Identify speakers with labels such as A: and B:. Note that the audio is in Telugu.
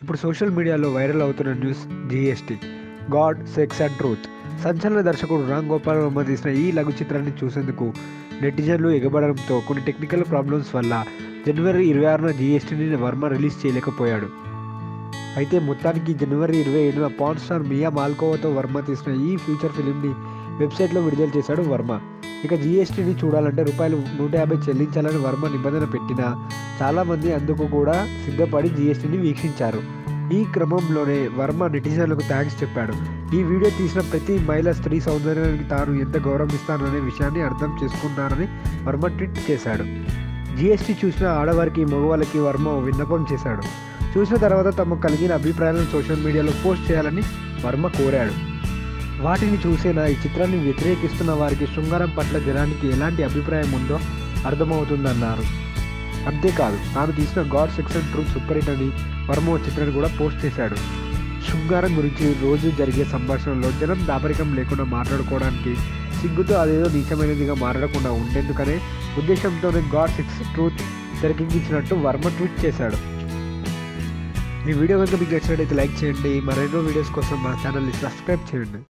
A: ఇప్పుడు సోషల్ మీడియాలో వైరల్ అవుతున్న news GST God sex and truth సంచలన దర్శకుడు రామ్ గోపాల్ వర్మ తీసిన ఈ లఘు చిత్రాన్ని చూసేందుకు నెటిజన్లు ఎగబడడంతో కొన్ని టెక్నికల్ ప్రాబ్లమ్స్ వల్ల జనవరి ఇరవై ఆరున జిఎస్టీని వర్మ రిలీజ్ చేయలేకపోయాడు అయితే మొత్తానికి జనవరి ఇరవై ఏడున పాన్ స్టార్ మియా మాల్కోవాతో వర్మ తీసిన ఈ ఫ్యూచర్ ఫిలింని వెబ్సైట్లో విడుదల చేశాడు వర్మ ఇక జిఎస్టీని చూడాలంటే రూపాయలు నూట యాభై చెల్లించాలని వర్మ నిబంధన పెట్టినా చాలామంది అందుకు కూడా సిద్ధపడి జిఎస్టీని వీక్షించారు ఈ క్రమంలోనే వర్మ నెటిజన్లకు థ్యాంక్స్ చెప్పాడు ఈ వీడియో తీసిన ప్రతి మహిళ స్త్రీ సౌందర్యానికి తాను ఎంత గౌరవిస్తాననే విషయాన్ని అర్థం చేసుకున్నారని వర్మ ట్వీట్ చేశాడు జిఎస్టీ చూసిన ఆడవారికి మగవాళ్ళకి వర్మ ఓ విన్నపం చేశాడు చూసిన తర్వాత తమకు కలిగిన అభిప్రాయాలను సోషల్ మీడియాలో పోస్ట్ చేయాలని వర్మ కోరాడు వాటిని చూసేనా ఈ చిత్రాన్ని వ్యతిరేకిస్తున్న వారికి శృంగారం పట్ల జనానికి ఎలాంటి అభిప్రాయం ఉందో అర్థమవుతుందన్నారు అంతేకాదు తాను తీసిన God section truth super hit అని వర్మ ఓ చిత్రాన్ని కూడా పోస్ట్ చేశాడు శృంగారం గురించి రోజు జరిగే సంభాషణలో జనం దాపరికం లేకుండా మాట్లాడుకోవడానికి సిగ్గుతో అదేదో నీచమైనదిగా మాట్లాడకుండా ఉండేందుకనే ఉద్దేశంతోనే గాడ్ సిక్స్ ట్రూత్ తెరకెక్కించినట్టు వర్మ ట్వీట్ చేశాడు ఈ వీడియో కనుక మీకు నచ్చినట్టయితే లైక్ చేయండి మరెన్నో వీడియోస్ కోసం మా ఛానల్ని సబ్స్క్రైబ్ చేయండి